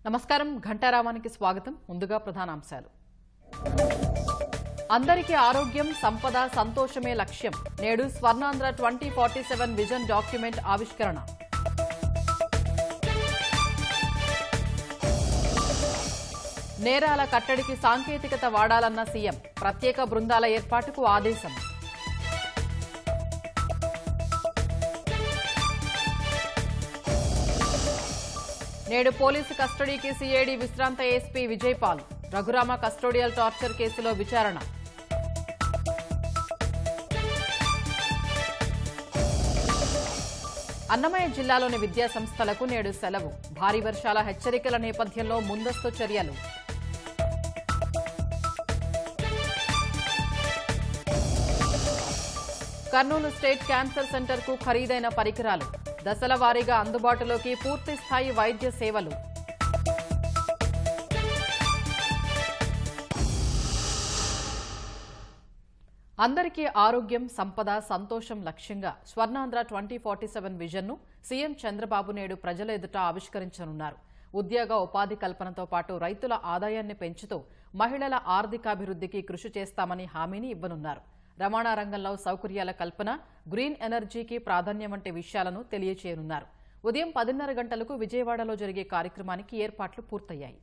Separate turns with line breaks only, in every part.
నమస్కారం ఘంటారామానికి స్వాగతం ముందుగా ప్రధానాంశాలు అందరికీ ఆరోగ్యం సంపద సంతోషమే లక్ష్యం నేడు Swarnandhra twenty forty seven vision document ఆవిష్కరణ నేరాల కట్టడికి సాంకేతికత వాడాలన్న సీఎం ప్రత్యేక బృందాల ఏర్పాటుకు ఆదేశం నేడు పోలీసు కస్టడీకి సీఐడి విశ్రాంత SP Vijayapal Raghurama custodial torture కేసులో విచారణ అన్నమయ్య జిల్లాలోని విద్యా సంస్థలకు నేడు సెలవు భారీ వర్షాల హెచ్చరికల నేపథ్యంలో ముందస్తు చర్యలు కర్నూలు స్టేట్ క్యాన్సర్ సెంటర్ కు ఖరీదైన పరికరాలు దశల వారీగా అందుబాటులోకి పూర్తి స్థాయి వైద్య సేవలు అందరికీ ఆరోగ్యం సంపద సంతోషం లక్ష్యంగా స్వర్ణాంధ్ర ట్వంటీ ఫార్టీ సెవెన్ విజన్ను సీఎం చంద్రబాబు నేడు ప్రజల ఎదుట ఆవిష్కరించనున్నారు ఉద్యోగ ఉపాధి కల్పనతో పాటు రైతుల ఆదాయాన్ని పెంచుతూ మహిళల ఆర్థికాభివృద్ధికి కృషి చేస్తామని హామీని ఇవ్వనున్నారు రవాణా రంగంలో సౌకర్యాల కల్పన గ్రీన్ ఎనర్జీకి ప్రాధాన్యం వంటి విషయాలను తెలియచేయనున్నారు ఉదయం పదిన్నర గంటలకు విజయవాడలో జరిగే కార్యక్రమానికి ఏర్పాట్లు పూర్తయ్యాయి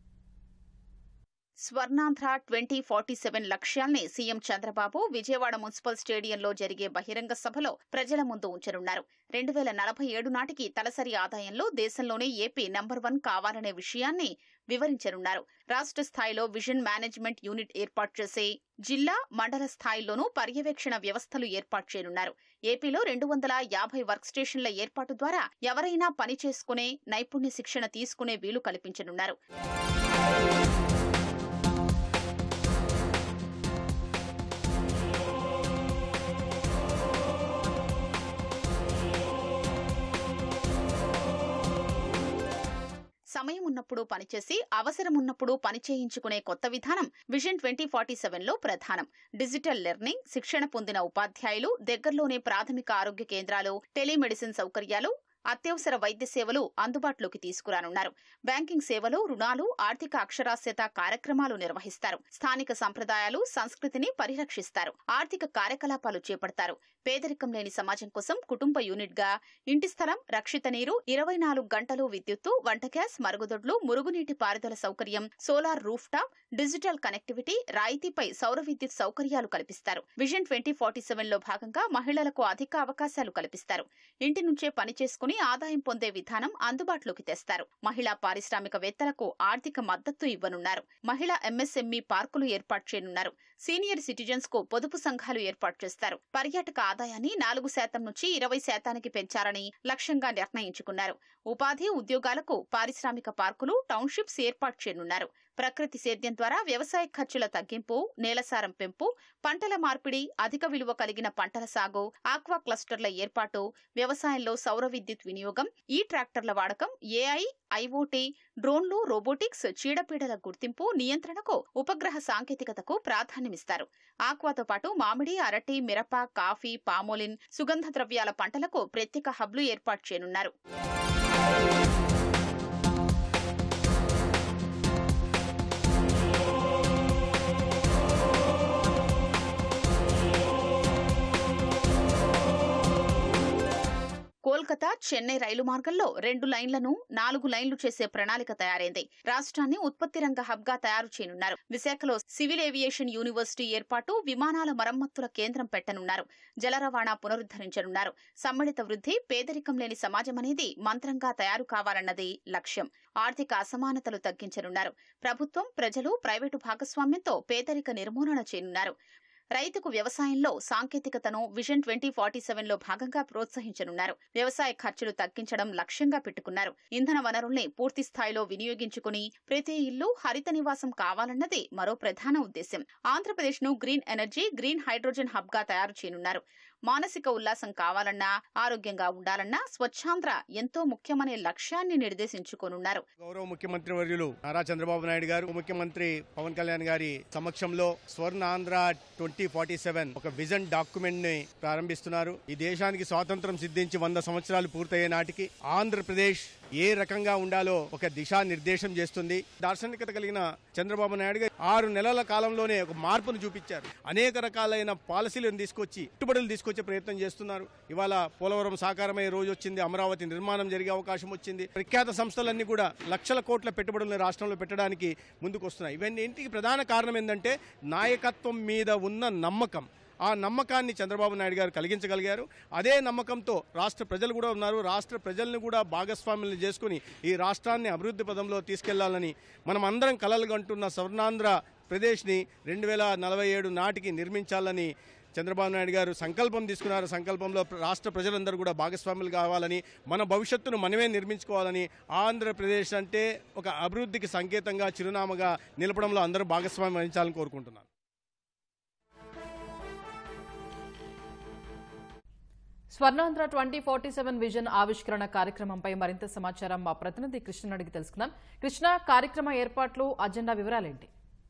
స్వర్ణాంధ్ర ట్వంటీ ఫార్టీ సెవెన్ లక్ష్యాల్ని సీఎం చంద్రబాబు విజయవాడ మున్సిపల్ స్టేడియంలో జరిగే బహిరంగ సభలో ప్రజల ముందు ఉంచనున్నారు రెండు వేల నలభై ఏడు నాటికి తలసరి ఆదాయంలో దేశంలోనే ఏపీ నంబర్ వన్ కావాలనే విషయాన్ని వివరించనున్నారు రాష్ట్ర స్థాయిలో విజన్ మేనేజ్మెంట్ యూనిట్ ఏర్పాటు చేసే జిల్లా మండల స్థాయిలోనూ పర్యవేక్షణ వ్యవస్థలు ఏర్పాటు చేయనున్నారు ఏపీలో రెండు వందల యాభై వర్క్ స్టేషన్ల ఏర్పాటు ద్వారా ఎవరైనా పని చేసుకునే నైపుణ్య శిక్షణ తీసుకునే వీలు కల్పించనున్నారు సమయం ఉన్నప్పుడు పనిచేసి అవసరం ఉన్నప్పుడు పని చేయించుకునే కొత్త విధానం విజన్ ట్వంటీ ఫార్టీ సెవెన్ లో ప్రధానం డిజిటల్ లెర్నింగ్ శిక్షణ పొందిన ఉపాధ్యాయులు దగ్గరలోనే ప్రాథమిక ఆరోగ్య కేంద్రాలు టెలిమెడిసిన్ సౌకర్యాలు అత్యవసర వైద్య సేవలు అందుబాటులోకి తీసుకురానున్నారు బ్యాంకింగ్ సేవలు రుణాలు ఆర్థిక అక్షరాస్యత కార్యక్రమాలు నిర్వహిస్తారు స్థానిక సంప్రదాయాలు సంస్కృతిని పరిరక్షిస్తారు ఆర్థిక కార్యకలాపాలు చేపడతారు పేదరికం లేని సమాజం కోసం కుటుంబ యూనిట్ గా ఇంటి స్థలం రక్షిత నీరు ఇరవై నాలుగు గంటలు విద్యుత్తు వంట గ్యాస్ మరుగుదొడ్లు మురుగునీటి పారుదల సౌకర్యం solar rooftop digital connectivity రాయితీపై సౌర విద్యుత్ సౌకర్యాలు కల్పిస్తారు విజన్ ట్వంటీ ఫార్టీ సెవెన్ లో భాగంగా మహిళలకు అధిక అవకాశాలు కల్పిస్తారు ఇంటి నుంచే పని చేసుకుని ఆదాయం పొందే విధానం అందుబాటులోకి తెస్తారు మహిళా పారిశ్రామికవేత్తలకు ఆర్థిక మద్దతు ఇవ్వనున్నారు మహిళా ఎంఎస్ఎంఈ పార్కులు ఏర్పాటు చేయనున్నారు సీనియర్ సిటిజన్స్ కు పొదుపు సంఘాలు ఏర్పాటు చేస్తారు పర్యాటక ఆదాయాన్ని నాలుగు శాతం నుంచి ఇరవై శాతానికి పెంచాలని లక్ష్యంగా నిర్ణయించుకున్నారు ఉపాధి ఉద్యోగాలకు పారిశ్రామిక పార్కులు టౌన్షిప్స్ ఏర్పాటు చేయనున్నారు ప్రకృతి సేద్యం ద్వారా వ్యవసాయ ఖర్చుల తగ్గింపు నేలసారం పెంపు పంటల మార్పిడి అధిక విలువ కలిగిన పంటల సాగు ఆక్వా క్లస్టర్ల ఏర్పాటు వ్యవసాయంలో సౌర విద్యుత్ వినియోగం ఈ ట్రాక్టర్ల వాడకం ఏఐ ఐఓటీ డ్రోన్లు రోబోటిక్స్ చీడపీడల గుర్తింపు నియంత్రణకు ఉపగ్రహ సాంకేతికతకు ప్రాధాన్యమిస్తారు ఆక్వాతో పాటు మామిడి అరటి మిరప కాఫీ పామోలిన్ సుగంధ ద్రవ్యాల పంటలకు ప్రత్యేక హబ్లు ఏర్పాటు చేయనున్నారు కోల్కతా చెన్నై రైలు మార్గంలో రెండు లైన్లను నాలుగు లైన్లు చేసే ప్రణాళిక తయారైంది రాష్ట్రాన్ని ఉత్పత్తి రంగ హబ్ గా తయారు చేయనున్నారు విశాఖలో సివిల్ ఏవియేషన్ యూనివర్సిటీ ఏర్పాటు విమానాల మరమ్మతుల కేంద్రం పెట్టనున్నారు జల రవాణా పునరుద్ధరించనున్నారు సమ్మిళిత వృద్ధి పేదరికం లేని సమాజం అనేది మంత్రంగా తయారు కావాలన్నది లక్ష్యం ఆర్థిక అసమానతలు తగ్గించనున్నారు ప్రభుత్వం ప్రజలు ప్రైవేటు భాగస్వామ్యంతో పేదరిక నిర్మూలన చేయనున్నారు రైతుకు వ్యవసాయంలో సాంకేతికతను విజన్ ట్వంటీ ఫార్టీ సెవెన్ లో భాగంగా ప్రోత్సహించనున్నారు వ్యవసాయ ఖర్చులు తగ్గించడం లక్ష్యంగా పెట్టుకున్నారు ఇంధన వనరుల్ని పూర్తి స్థాయిలో వినియోగించుకుని ప్రతి ఇల్లు హరిత నివాసం కావాలన్నది మరో ప్రధాన ఉద్దేశం ఆంధ్రప్రదేశ్ ను green energy green hydrogen hub గా తయారు చేయనున్నారు మానసిక ఉల్లాసం కావాలన్నా ఆరోగ్యంగా ఉండాలన్నా స్వచ్ఛాంధ్ర ఎంతో ముఖ్యమనే లక్ష్యాన్ని నిర్దేశించుకోనున్నారు
గౌరవ ముఖ్యమంత్రి వర్యులు నారా చంద్రబాబు నాయుడు గారు ముఖ్యమంత్రి పవన్ కళ్యాణ్ గారి సమక్షంలో Swarna Andhra twenty forty seven ఒక విజన్ డాక్యుమెంట్ ని ప్రారంభిస్తున్నారు ఈ దేశానికి స్వాతంత్రం సిద్ధించి వంద సంవత్సరాలు పూర్తయ్యే నాటికి ఆంధ్రప్రదేశ్ ఏ రకంగా ఉండాలో ఒక దిశానిర్దేశం చేస్తుంది దార్శనికత కలిగిన చంద్రబాబు నాయుడు గారు ఆరు నెలల కాలంలోనే ఒక మార్పును చూపించారు అనేక రకాలైన పాలసీలను తీసుకొచ్చి పెట్టుబడులు తీసుకొచ్చే ప్రయత్నం చేస్తున్నారు ఇవాళ పోలవరం సాకారమయ్యే రోజు వచ్చింది అమరావతి నిర్మాణం జరిగే అవకాశం వచ్చింది ప్రఖ్యాత సంస్థలన్నీ కూడా లక్షల కోట్ల పెట్టుబడులను రాష్ట్రంలో పెట్టడానికి ముందుకు వస్తున్నాయి ఇవన్నీ ఇంటికి ప్రధాన కారణం ఏంటంటే నాయకత్వం మీద ఉన్న నమ్మకం ఆ నమ్మకాన్ని చంద్రబాబు నాయుడు గారు కలిగించగలిగారు అదే నమ్మకంతో రాష్ట్ర ప్రజలు కూడా ఉన్నారు రాష్ట్ర ప్రజల్ని కూడా భాగస్వాములను చేసుకుని ఈ రాష్ట్రాన్ని అభివృద్ధి పదంలో తీసుకెళ్లాలని మనం అందరం కలలు కంటున్న స్వర్ణాంధ్ర ప్రదేశ్ని రెండు వేల నలభై ఏడు నాటికి నిర్మించాలని చంద్రబాబు నాయుడు గారు సంకల్పం తీసుకున్నారు సంకల్పంలో రాష్ట్ర ప్రజలందరూ కూడా భాగస్వాములు కావాలని మన భవిష్యత్తును మనమే నిర్మించుకోవాలని ఆంధ్రప్రదేశ్ అంటే ఒక అభివృద్ధికి సంకేతంగా చిరునామాగా నిలపడంలో అందరూ భాగస్వామ్యం వహించాలని కోరుకుంటున్నాను
Swarnandhra twenty forty seven vision ఆవిష్కరణ కార్యక్రమంపై మరింత సమాచారం మా ప్రతినిధి కృష్ణ అడిగి తెలుసుకుందాం కృష్ణ కార్యక్రమ ఏర్పాట్లు అజెండా వివరాలేంటి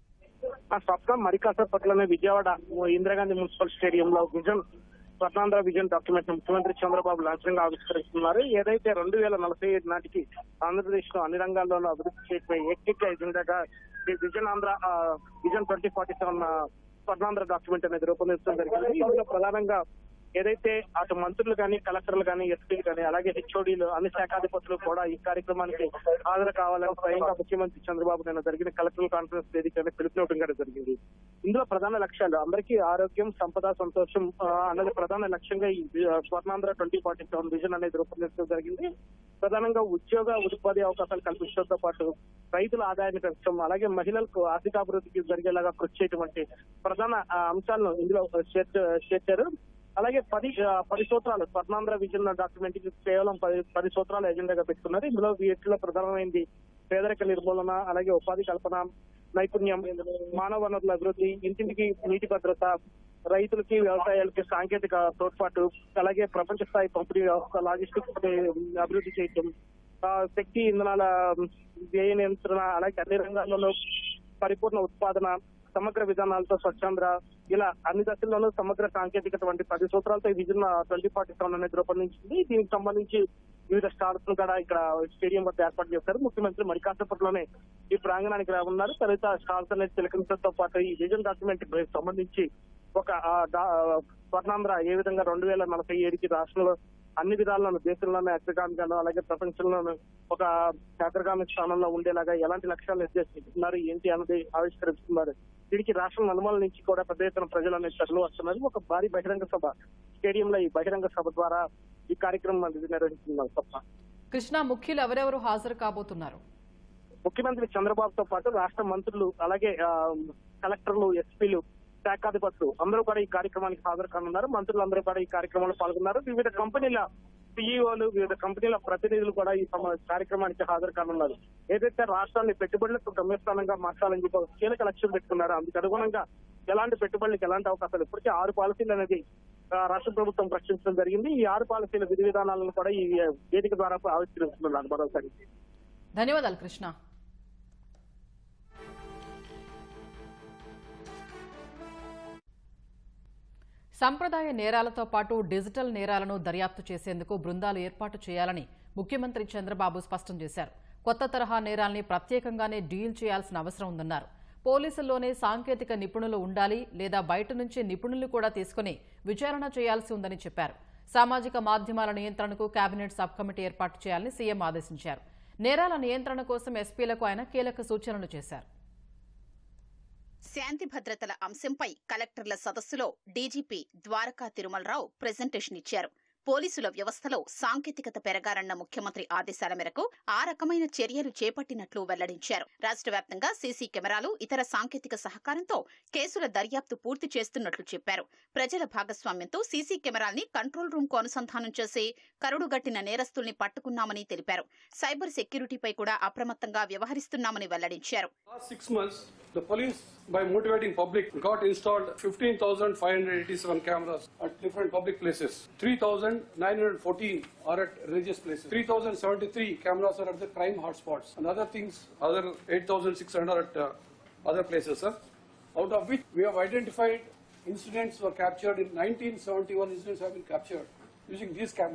ఆ స్వప్నం మరి కాసేపట్లోనే విజయవాడ ఇందిరాగాంధీ మున్సిపల్ స్టేడియంలో విజన్ స్వర్ణాంధ్ర విజన్ డాక్యుమెంట్ ముఖ్యమంత్రి చంద్రబాబు లాంఛనంగా ఆవిష్కరిస్తున్నారు ఏదైతే రెండు వేల నలభై ఏడు నాటికి ఆంధ్రప్రదేశ్ లో అన్ని రంగాల్లోనూ అభివృద్ధి చేయడమే ఏకైక ఎజెండాగా ఈ విజన్ ఆంధ్ర ఆ, vision twenty forty seven Swarnandhra document అనేది రూపొందించడం జరిగింది ఇందులో ప్రధానంగా ఏదైతే అటు మంత్రులు కానీ కలెక్టర్లు కానీ ఎస్పీలు కానీ అలాగే హెచ్ఓడీలు అన్ని శాఖాధిపతులు కూడా ఈ కార్యక్రమానికి హాజరు కావాలని స్వయంగా ముఖ్యమంత్రి చంద్రబాబు నిన్న జరిగిన కలెక్టర్ కాన్ఫరెన్స్ వేదికగా పిలుపునివ్వడం కూడా జరిగింది ఇందులో ప్రధాన లక్ష్యాలు అందరికీ ఆరోగ్యం సంపద సంతోషం ఆ, అన్నది ప్రధాన లక్ష్యంగా ఈ ఆ, Swarnandhra twenty forty seven vision అనేది రూపొందించడం జరిగింది ప్రధానంగా ఉద్యోగ ఉపాధి అవకాశాలు కల్పించడంతో పాటు రైతుల ఆదాయాన్ని పెంచడం అలాగే మహిళలకు ఆర్థికాభివృద్ధికి జరిగేలాగా కృషి చేయడం వంటి ప్రధాన ఆ, అంశాలను ఇందులో చేర్చ- చేర్చారు అలాగే పది ఆ, పది సూత్రాలు స్వర్ణాంధ్ర విజన్ డాక్యుమెంట్ కి కేవలం పది పది సూత్రాలు ఎజెండాగా పెట్టుకున్నారు ఇందులో వీటిలో ప్రధానమైంది పేదరిక నిర్మూలన అలాగే ఉపాధి కల్పన నైపుణ్యం మానవ వనరుల అభివృద్ధి ఇంటింటికి నీటి భద్రత రైతులకి వ్యవసాయాలకి సాంకేతిక తోడ్పాటు అలాగే ప్రపంచ స్థాయి పంపిణీ వ్యవస్థ లాజిస్టిక్స్ అభివృద్ధి చేయటం ఆ, శక్తి ఇంధనాల వ్యయ నియంత్రణ అలాగే అన్ని రంగాల్లోనూ పరిపూర్ణ ఉత్పాదన సమగ్ర విధానాలతో స్వచ్ఛాంధ్ర ఇలా అన్ని దశల్లోనూ సమగ్ర సాంకేతికత వంటి పది సూత్రాలతో ఈ విజన్ ట్వంటీ ఫార్టీ సెవెన్ అనేది రూపొందించింది దీనికి సంబంధించి వివిధ స్టాల్స్ ను కూడా ఇక్కడ స్టేడియం వద్ద ఏర్పాటు చేశారు ముఖ్యమంత్రి మరి కాసేపట్లోనే ఈ ప్రాంగణానికి రానున్నారు తర్వాత స్టాల్స్ అనేది తిలకించడంతో పాటు ఈ విజన్ డాక్యుమెంట్ సంబంధించి ఒక ఆ, డా- స్వర్ణాంధ్ర ఏ విధంగా రెండు వేల నలభై ఏడుకి రాష్ట్రంలో అన్ని విధాల్లోనూ దేశంలోనే అగ్రగామిగాను అలాగే ప్రపంచంలోనూ ఒక అగ్రగామి స్థానంలో ఉండేలాగా ఎలాంటి లక్ష్యాలు నిర్దేశిస్తున్నారు ఏంటి అన్నది ఆవిష్కరిస్తున్నారు దీనికి రాష్ట్రం నలుమూల నుంచి కూడా పెద్ద ఎత్తున ప్రజలు అనేది తరలి వస్తున్నారు ఒక భారీ బహిరంగ సభ స్టేడియంలో ఈ బహిరంగ సభ ద్వారా ఈ కార్యక్రమం అనేది నిర్వహిస్తున్నారు తప్ప
కృష్ణ ముఖ్యులు ఎవరెవరు హాజరు కాబోతున్నారు
ముఖ్యమంత్రి చంద్రబాబుతో పాటు రాష్ట్ర మంత్రులు అలాగే ఆ, కలెక్టర్లు ఎస్పీలు శాఖాధిపతులు అందరూ కూడా ఈ కార్యక్రమానికి హాజరు కానున్నారు మంత్రులు అందరూ కూడా ఈ కార్యక్రమంలో పాల్గొన్నారు వివిధ కంపెనీల సిఇఓలు వివిధ కంపెనీల ప్రతినిధులు కూడా ఈ సమ- కార్యక్రమానికి హాజరు కానున్నారు ఏదైతే రాష్ట్రాన్ని పెట్టుబడులకు గమ్యస్థానంగా మార్చాలని చెప్పి ఒక కీలక లక్ష్యం పెట్టుకున్నారో అందుకు అనుగుణంగా ఎలాంటి పెట్టుబడులకు ఎలాంటి అవకాశాలు ఇప్పటికే ఆరు పాలసీలు అనేది ఆ, రాష్ట్ర ప్రభుత్వం ప్రకటించడం జరిగింది ఈ ఆరు పాలసీల విధి విధానాలను కూడా ఈ వేదిక ద్వారా ఆవిష్కరిస్తున్నారు మరోసారి
ధన్యవాదాలు కృష్ణ సంప్రదాయ నేరాలతో పాటు డిజిటల్ నేరాలను దర్యాప్తు చేసేందుకు బృందాలు ఏర్పాటు చేయాలని ముఖ్యమంత్రి చంద్రబాబు స్పష్టం చేశారు కొత్త తరహా నేరాల్ని ప్రత్యేకంగానే డీల్ చేయాల్సిన అవసరం ఉందన్నారు పోలీసుల్లోనే సాంకేతిక నిపుణులు ఉండాలి లేదా బయట నుంచి నిపుణులు కూడా తీసుకుని విచారణ చేయాల్సి ఉందని చెప్పారు సామాజిక మాధ్యమాల నియంత్రణకు కేబినెట్ సబ్ కమిటీ ఏర్పాటు చేయాలని సీఎం ఆదేశించారు నేరాల నియంత్రణ కోసం ఎస్పీలకు ఆయన కీలక సూచనలు చేశారు
శాంతి భద్రతల అంశంపై కలెక్టర్ల సదస్సులో డీజీపీ ద్వారకా తిరుమలరావు ప్రెజెంటేషన్ ఇచ్చారు పోలీసుల వ్యవస్థలో సాంకేతికత పెరగాలన్న ముఖ్యమంత్రి ఆదేశాల మేరకు ఆ రకమైన చర్యలు చేపట్టినట్లు వెల్లడించారు రాష్ట్ర వ్యాప్తంగా సీసీ కెమెరాలు ఇతర సాంకేతిక సహకారంతో కేసుల దర్యాప్తు పూర్తి చేస్తున్నట్లు చెప్పారు ప్రజల భాగస్వామ్యంతో సీసీ కెమెరాల్ని కంట్రోల్ రూమ్ కు అనుసంధానం చేసి కరుడుగట్టిన నేరస్తుల్ని పట్టుకున్నామని తెలిపారు సైబర్ సెక్యూరిటీపై కూడా అప్రమత్తంగా వ్యవహరిస్తున్నామని వెల్లడించారు
Last six months, the police, by motivating public, got installed 15,587 cameras at different public places. 3,914 are at religious places. 3,073 cameras are at the crime hotspots. And other things, other 8,600 at uh, other places, sir. Out of which we have identified incidents were captured in 1971 incidents have been captured using these cameras.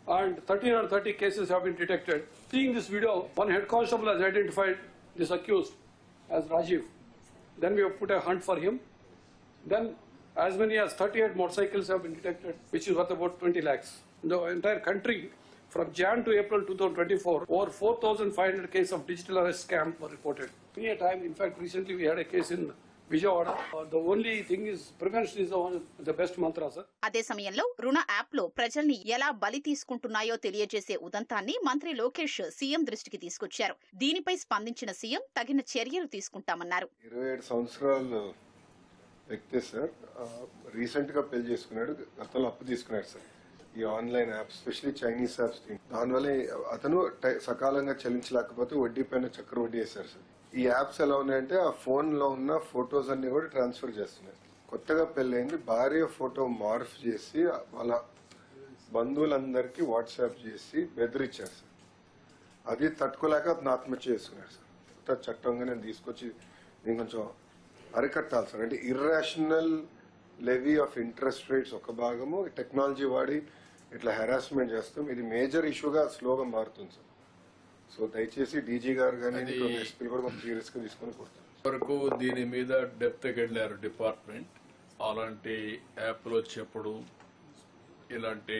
and 1330 cases have been detected. Seeing this video, one head constable has identified this accused as Rajiv. Then we have put a hunt for him. Then as many as 38 motorcycles have been detected, which is worth about 20 lakhs. In the entire country, from Jan to April 2024, over 4,500 cases of digital arrest scam were reported. Many a time, in fact, recently we had a case in Vijayawada. Uh, the only thing is prevention is the, one, the best mantra, sir.
అదే సమయంలో రుణ యాప్లో ప్రజల్ని ఎలా బలి తీసుకుంటున్నాయో తెలియజేసే ఉదంతాన్ని మంత్రి Lokesh CM దృష్టికి తీసుకొచ్చారు దీనిపై స్పందించిన సీఎం తగిన చర్యలు తీసుకుంటామన్నారు
ఇరవై ఏడు సంవత్సరాలు వ్యక్తి సార్ రీసెంట్ గా పెళ్లి చేసుకున్నాడు గతంలో అప్పు తీసుకున్నాడు సార్ ఈ online apps specially Chinese apps దానివల్ల అతను టై- సకాలంగా చెల్లించలేకపోతే వడ్డీ పైన చక్ర వడ్డీ వేశారు సార్ ఈ యాప్స్ ఎలా ఉన్నాయంటే ఆ ఫోన్ లో ఉన్న ఫొటోస్ అన్ని కూడా ట్రాన్స్ఫర్ చేస్తున్నాయి కొత్తగా పెళ్ళైంది భార్య ఫోటో మార్ఫ్ చేసి వాళ్ళ బంధువులందరికీ వాట్సాప్ చేసి బెదిరించారు సార్ అది తట్టుకోలేక అతను ఆత్మహత్య చేసుకున్నాడు సార్ కొత్త చట్టంగా నేను తీసుకొచ్చి నేను కొంచెం అరికట్టాలి సార్ అంటే irrational levy of interest rates ఒక భాగము టెక్నాలజీ వాడి ఇట్లా హెరాస్మెంట్ చేస్తాం ఇది మేజర్ ఇష్యూగా స్లోగా మారుతుంది సార్ సో దయచేసి డీజీ గారు కానీ
అది-
ఎస్పీ కూడా కొంచెం సీరియస్ గా తీసుకొని కొడతాం
వరకు దీని మీద డెప్త్కి వెళ్ళారు డిపార్ట్మెంట్ అలాంటి యాప్లు వచ్చేప్పుడు ఇలాంటి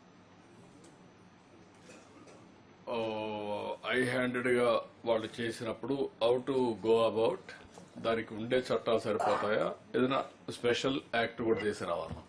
ఐ హ్యాండెడ్గా వాళ్ళు చేసినప్పుడు హౌ టు గో అబౌట్ దానికి ఉండే చట్టాలు సరిపోతాయా ఏదైనా స్పెషల్ యాక్ట్ కూడా చేసి రావాలన్నా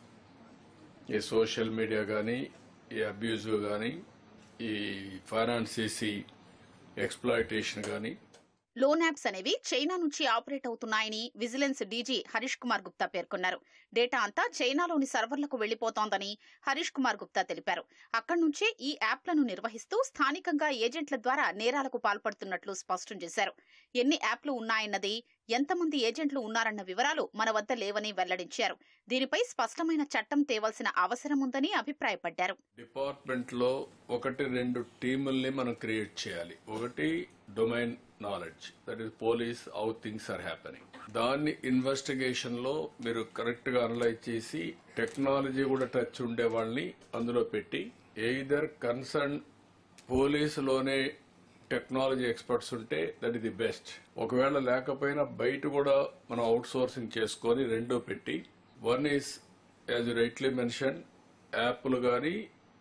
ఈ సోషల్ మీడియా కానీ ఈ అబ్యూజ్ కానీ ఈ ఫైనాన్స్ చేసి ఎక్స్ప్లాయిటేషన్ కానీ
లోన్ యాప్స్ అనేవి చైనా నుంచి ఆపరేట్ అవుతున్నాయని విజిలెన్స్ డీజీ హరీష్ కుమార్ గుప్తా పేర్కొన్నారు డేటా అంతా చైనాలోని సర్వర్లకు వెళ్లిపోతోందని హరీష్ కుమార్ గుప్తా తెలిపారు అక్కడి నుంచే ఈ యాప్లను నిర్వహిస్తూ స్థానికంగా ఏజెంట్ల ద్వారా నేరాలకు పాల్పడుతున్నట్లు స్పష్టం చేశారు ఎన్ని యాప్లు ఉన్నాయన్నది ఎంతమంది ఏజెంట్లు ఉన్నారన్న వివరాలు మన వద్ద లేవని వెల్లడించారు దీనిపై స్పష్టమైన చట్టం తేవాల్సిన అవసరం ఉందని అభిప్రాయపడ్డారు
డిపార్ట్మెంట్ లో ఒకటి రెండు టీముల్ని మనం క్రియేట్ చేయాలి ఒకటి domain knowledge that is police how things are happening దాన్ని ఇన్వెస్టిగేషన్ లో మీరు కరెక్ట్ గా అనలైజ్ చేసి టెక్నాలజీ కూడా టచ్ ఉండే వాళ్ళని అందులో పెట్టి ఎయిదర్ కన్సర్న్ పోలీసులోనే టెక్నాలజీ ఎక్స్పర్ట్స్ ఉంటే దట్ ఇస్ ది బెస్ట్ ఒకవేళ లేకపోయినా బయట కూడా మనం అవుట్ సోర్సింగ్ చేసుకొని రెండో పెట్టి one is as rightly mention యాప్లు కానీ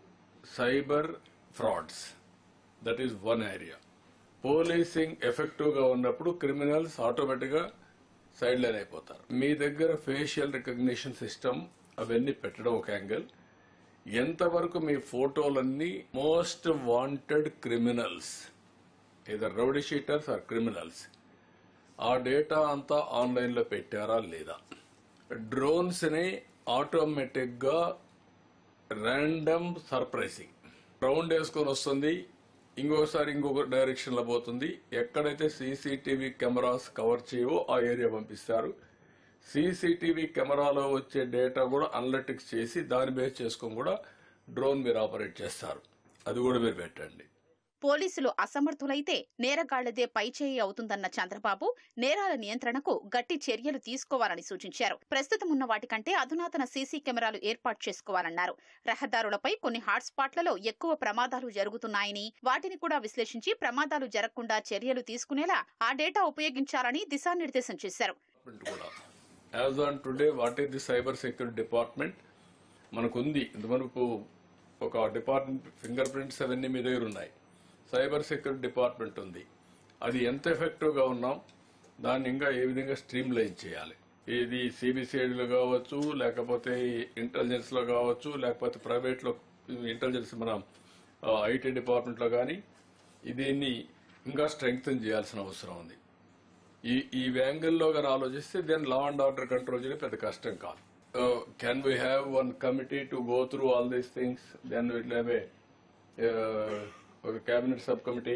cyber frauds that is one area policing effective గా ఉన్నప్పుడు క్రిమినల్స్ ఆటోమేటిక్ గా సైడ్ లైన్ అయిపోతారు మీ దగ్గర ఫేషియల్ రికగ్నిషన్ సిస్టమ్ అవన్నీ పెట్టడం ఒక యాంగిల్ ఎంతవరకు మీ ఫోటోలన్నీ most wanted criminals either rowdy sheeters or criminals ఆ డేటా అంతా ఆన్లైన్ లో పెట్టారా లేదా డ్రోన్స్ ని ఆటోమేటిక్ గా ర్యాండమ్ సర్ప్రైజింగ్ రౌండ్ వేసుకొని వస్తుంది ఇంకోసారి ఇంకొక డైరెక్షన్ లో పోతుంది ఎక్కడైతే సీసీటీవీ కెమెరాస్ కవర్ చేయవో ఆ ఏరియా పంపిస్తారు సీసీటీవీ కెమెరాలో వచ్చే డేటా కూడా అనలిటిక్స్ చేసి దాన్ని బేస్ చేసుకొని కూడా డ్రోన్ మీరు ఆపరేట్ చేస్తారు అది కూడా మీరు పెట్టండి
పోలీసులు అసమర్థులైతే నేరగాళ్లదే పైచేయి అవుతుందన్న చంద్రబాబు నేరాల నియంత్రణకు గట్టి చర్యలు తీసుకోవాలని సూచించారు ప్రస్తుతం ఉన్న వాటికంటే అధునాతన సీసీ కెమెరాలు ఏర్పాటు చేసుకోవాలన్నారు రహదారులపై కొన్ని హాట్స్పాట్లలో ఎక్కువ ప్రమాదాలు జరుగుతున్నాయని వాటిని కూడా విశ్లేషించి ప్రమాదాలు జరగకుండా చర్యలు తీసుకునేలా ఆ డేటా ఉపయోగించాలని దిశానిర్దేశం చేశారు
డిపార్ట్మెంట్ కూడా as on today what is the cyber security department మనకుంది ఇంతవరకు ఒక డిపార్ట్మెంట్ ఫింగర్ ప్రింట్స్ అవన్నీ మీ దగ్గర ఉన్నాయి సైబర్ సెక్యూరిటీ డిపార్ట్మెంట్ ఉంది అది ఎంత ఎఫెక్టివ్ గా ఉన్నాం దాన్ని ఇంకా ఏ విధంగా స్ట్రీమ్ లైన్ చేయాలి ఇది సిబిసిఐడిలో కావచ్చు లేకపోతే ఇంటెలిజెన్స్ లో కావచ్చు లేకపోతే ప్రైవేట్ లో ఇంటెలిజెన్స్ మన ఐటీ డిపార్ట్మెంట్ లో కానీ దీన్ని ఇంకా స్ట్రెంగ్తన్ చేయాల్సిన అవసరం ఉంది ఈ ఈ యాంగిల్లో కానీ ఆలోచిస్తే then law and order control చేయడం పెద్ద కష్టం కాదు can we have one committee to go through all these things then will have a ఒక cabinet sub committee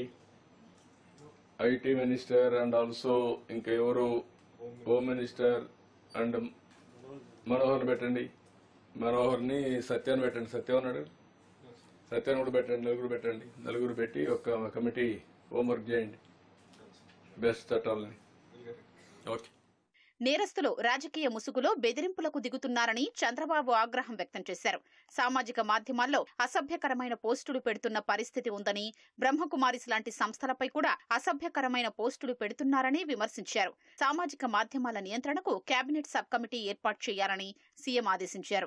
IT minister and also ఇంకా ఎవరు హోమ్ మినిస్టర్ అండ్ మనోహర్ పెట్టండి మనోహర్ని సత్యాన్ని పెట్టండి సత్యం అన్నాడు సత్యాన్ని కూడా పెట్టండి నలుగురు పెట్టండి నలుగురు పెట్టి ఒక కమిటీ హోంవర్క్ చేయండి బెస్ట్ చట్టాలని ఓకే
నేరస్తులు రాజకీయ ముసుగులో బెదిరింపులకు దిగుతున్నారని చంద్రబాబు ఆగ్రహం వ్యక్తం చేశారు సామాజిక మాధ్యమాల్లో అసభ్యకరమైన పోస్టులు పెడుతున్న పరిస్థితి ఉందని బ్రహ్మకుమారిస్ లాంటి సంస్థలపై కూడా అసభ్యకరమైన పోస్టులు పెడుతున్నారని విమర్శించారు సామాజిక మాధ్యమాల నియంత్రణకు కేబినెట్ సబ్ కమిటీ ఏర్పాటు చేయాలని సీఎం ఆదేశించారు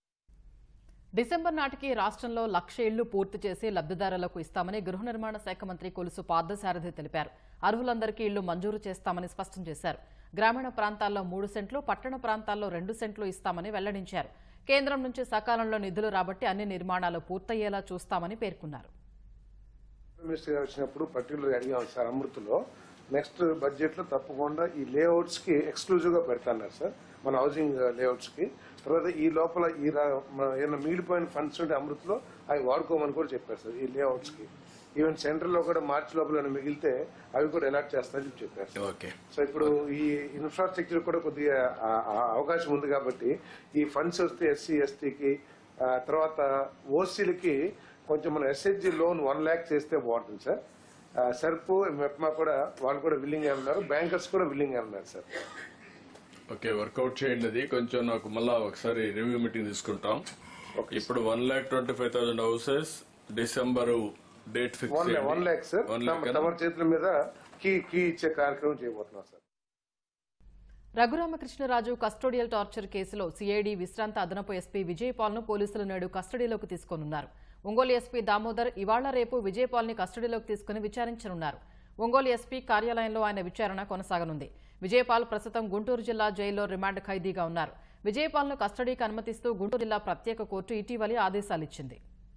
డిసెంబర్ నాటికి రాష్ట్రంలో లక్ష ఇళ్లు పూర్తి చేసి లబ్ధిదారులకు ఇస్తామని గృహ నిర్మాణ శాఖ మంత్రి కొలుసు పార్థసారథి తెలిపారు అర్హులందరికీ ఇళ్లు మంజూరు చేస్తామని స్పష్టం చేశారు గ్రామీణ ప్రాంతాల్లో మూడు సెంట్లు పట్టణ ప్రాంతాల్లో రెండు సెంట్లు ఇస్తామని వెల్లడించారు కేంద్రం నుంచి సకాలంలో నిధులు రాబట్టి అన్ని నిర్మాణాలు పూర్తయ్యేలా చూస్తామని పేర్కొన్నారు
మినిస్టర్ గారు వచ్చినప్పుడు పర్టికులర్ అడిగాం సార్ అమృత్లో నెక్స్ట్ బడ్జెట్ లో తప్పకుండా ఈ లేఅవుట్స్ కి ఎక్స్క్లూజివ్ గా పెడతాన్నారు సార్ మన హౌసింగ్ లేఅవుట్స్ కి తర్వాత ఈ లోపల ఈ రా- మన ఏమైనా మిగిలిపోయిన ఫండ్స్ ఉంటే అమృత్లో అవి వాడుకోమని కూడా చెప్పారు సార్ ఈ లేఅవుట్స్ కి ఈవెన్ సెంటర్ లో కూడా మార్చి లోపల ఏమైనా మిగిలితే అవి కూడా అలాట్ చేస్తారని చెప్పి చెప్పారు సార్
ఓకే
సో ఇప్పుడు ఈ ఇన్ఫ్రాస్ట్రక్చర్ కూడా కొద్దిగా ఆ- ఆ అవకాశం ఉంది కాబట్టి ఈ ఫండ్స్ వస్తే ఎస్సీ ఎస్టీకి తర్వాత ఓసీలకి కొంచెం మన ఎస్హెచ్జి లోన్ వన్ ల్యాక్ చేస్తే బాగుంటుంది సార్ ఆ, సర్పు మెప్మా కూడా వాళ్ళు కూడా విల్లింగ్ గా ఉన్నారు బ్యాంకర్స్ కూడా విల్లింగ్ గా ఉన్నారు సార్
ఓకే వర్కౌట్ చేయండి అది కొంచెం నాకు మళ్ళా ఒకసారి రివ్యూ మీటింగ్ తీసుకుంటాం ఇప్పుడు one lakh twenty five thousand houses December date fix
one one lakh sir
one
తమ-
ల్యాక్
తమ చేతుల మీద కీ కీ ఇచ్చే కార్యక్రమం చేయబోతున్నాం సార్
రఘురామకృష్ణరాజు కస్టోడియల్ టార్చర్ కేసులో సిఐడి విశ్రాంత అదనపు ఎస్పీ విజయపాల్ను పోలీసులు నేడు కస్టడీలోకి తీసుకోనున్నారు ఒంగోలు ఎస్పీ దామోదర్ ఇవాళ రేపు విజయపాల్ని కస్టడీలోకి తీసుకుని విచారించనున్నారు ఒంగోలు ఎస్పీ కార్యాలయంలో ఆయన విచారణ కొనసాగనుంది విజయపాల్ ప్రస్తుతం గుంటూరు జిల్లా జైల్లో రిమాండ్ ఖైదీగా ఉన్నారు విజయపాల్ను కస్టడీకి అనుమతిస్తూ గుంటూరు జిల్లా ప్రత్యేక కోర్టు ఇటీవలి ఆదేశాలిచ్చింది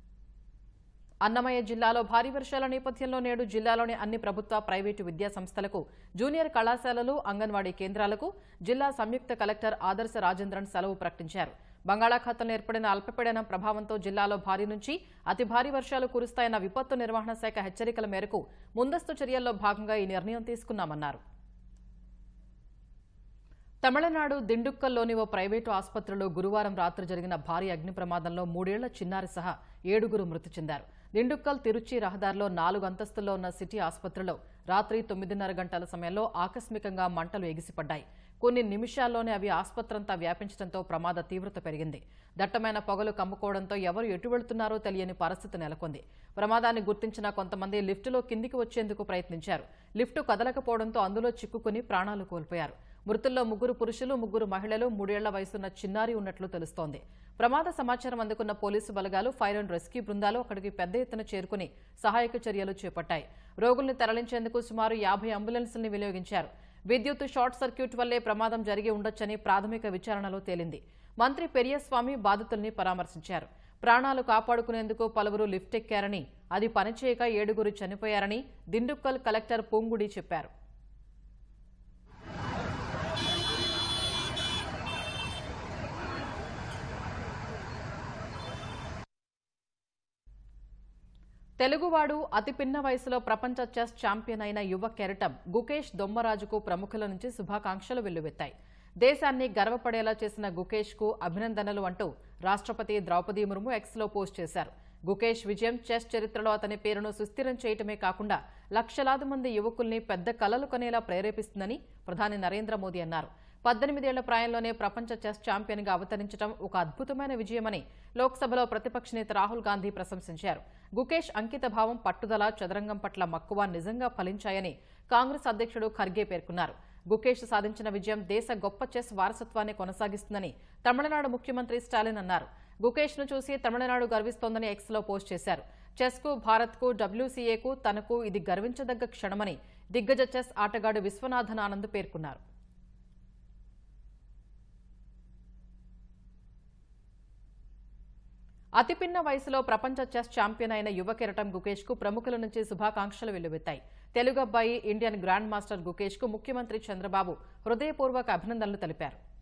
అన్నమయ్య జిల్లాలో భారీ వర్షాల నేపథ్యంలో నేడు జిల్లాలోని అన్ని ప్రభుత్వ ప్రైవేటు విద్యా సంస్థలకు జూనియర్ కళాశాలలు అంగన్వాడీ కేంద్రాలకు జిల్లా సంయుక్త కలెక్టర్ ఆదర్శ రాజేంద్రన్ సెలవు ప్రకటించారు బంగాళాఖాతంలో ఏర్పడిన అల్పపీడనం ప్రభావంతో జిల్లాలో భారీ నుంచి అతి భారీ వర్షాలు కురుస్తాయన్న విపత్తు నిర్వహణ శాఖ హెచ్చరికల మేరకు ముందస్తు చర్యల్లో భాగంగా ఈ నిర్ణయం తీసుకున్నామన్నారు తమిళనాడు దిండుక్కల్లోని ఓ ప్రైవేటు ఆసుపత్రిలో గురువారం రాత్రి జరిగిన భారీ అగ్ని ప్రమాదంలో మూడేళ్ల చిన్నారి సహా ఏడుగురు మృతి చెందారు దిండుక్కల్ తిరుచి రహదారిలో నాలుగు అంతస్తుల్లో ఉన్న సిటీ ఆసుపత్రిలో రాత్రి తొమ్మిదిన్నర గంటల సమయంలో ఆకస్మికంగా మంటలు ఎగిసిపడ్డాయి కొన్ని నిమిషాల్లోనే అవి ఆసుపత్రంతా వ్యాపించడంతో ప్రమాద తీవ్రత పెరిగింది దట్టమైన పొగలు కమ్ముకోవడంతో ఎవరు ఎటు వెళుతున్నారో తెలియని పరిస్థితి నెలకొంది ప్రమాదాన్ని గుర్తించిన కొంతమంది లిఫ్టులో కిందికి వచ్చేందుకు ప్రయత్నించారు లిఫ్టు కదలకపోవడంతో అందులో చిక్కుకుని ప్రాణాలు కోల్పోయారు మృతుల్లో ముగ్గురు పురుషులు ముగ్గురు మహిళలు మూడేళ్ల వయసున్న చిన్నారి ఉన్నట్లు తెలుస్తోంది ప్రమాద సమాచారం అందుకున్న పోలీసు బలగాలు ఫైర్ అండ్ రెస్క్యూ బృందాలు అక్కడికి పెద్ద ఎత్తున చేరుకుని సహాయక చర్యలు చేపట్టాయి రోగుల్ని తరలించేందుకు సుమారు యాభై అంబులెన్సుల్ని వినియోగించారు విద్యుత్ షార్ట్ సర్క్యూట్ వల్లే ప్రమాదం జరిగి ఉండొచ్చని ప్రాథమిక విచారణలో తేలింది మంత్రి పెరియస్వామి బాధితుల్ని పరామర్శించారు ప్రాణాలు కాపాడుకునేందుకు పలువురు లిఫ్ట్ ఎక్కారని అది పనిచేయక ఏడుగురు చనిపోయారని దిండుక్కల్ కలెక్టర్ పొంగుడి చెప్పారు తెలుగువాడు అతి పిన్న వయసులో ప్రపంచ చెస్ ఛాంపియన్ అయిన యువ కెరటం గుకేష్ దొమ్మరాజుకు ప్రముఖుల నుంచి శుభాకాంక్షలు వెల్లువెత్తాయి దేశాన్ని గర్వపడేలా చేసిన గుకేష్ కు అభినందనలు అంటూ రాష్ట్రపతి ద్రౌపది ముర్ము ఎక్స్లో పోస్ట్ చేశారు గుకేష్ విజయం చెస్ చరిత్రలో అతని పేరును సుస్థిరం చేయటమే కాకుండా లక్షలాది మంది యువకుల్ని పెద్ద కలలు కనేలా ప్రేరేపిస్తుందని ప్రధాని నరేంద్ర మోదీ అన్నారు పద్దెనిమిదేళ్ల ప్రాయంలోనే ప్రపంచ చెస్ ఛాంపియన్గా అవతరించడం ఒక అద్భుతమైన విజయమని లోక్సభలో ప్రతిపక్ష నేత రాహుల్ గాంధీ ప్రశంసించారు గుకేష్ అంకిత భావం పట్టుదల చదరంగం పట్ల మక్కువ నిజంగా ఫలించాయని కాంగ్రెస్ అధ్యక్షుడు ఖర్గే పేర్కొన్నారు గుకేష్ సాధించిన విజయం దేశ గొప్ప చెస్ వారసత్వాన్ని కొనసాగిస్తుందని తమిళనాడు ముఖ్యమంత్రి స్టాలిన్ అన్నారు గుకేష్ ను చూసి తమిళనాడు గర్విస్తోందని ఎక్స్ లో పోస్ట్ చేశారు చెస్ కు భారత్ కు డబ్ల్యూసీఏకు తనకు ఇది గర్వించదగ్గ క్షణమని దిగ్గజ చెస్ ఆటగాడు విశ్వనాథన్ ఆనంద్ పేర్కొన్నారు అతి పిన్న వయసులో ప్రపంచ చెస్ ఛాంపియన్ అయిన యువ కిరటం గుకేష్ కు ప్రముఖుల నుంచి శుభాకాంక్షలు వెల్లువెత్తాయి తెలుగు అబ్బాయి ఇండియన్ గ్రాండ్ మాస్టర్ గుకేష్ కు ముఖ్యమంత్రి చంద్రబాబు హృదయపూర్వక అభినందనలు తెలిపారు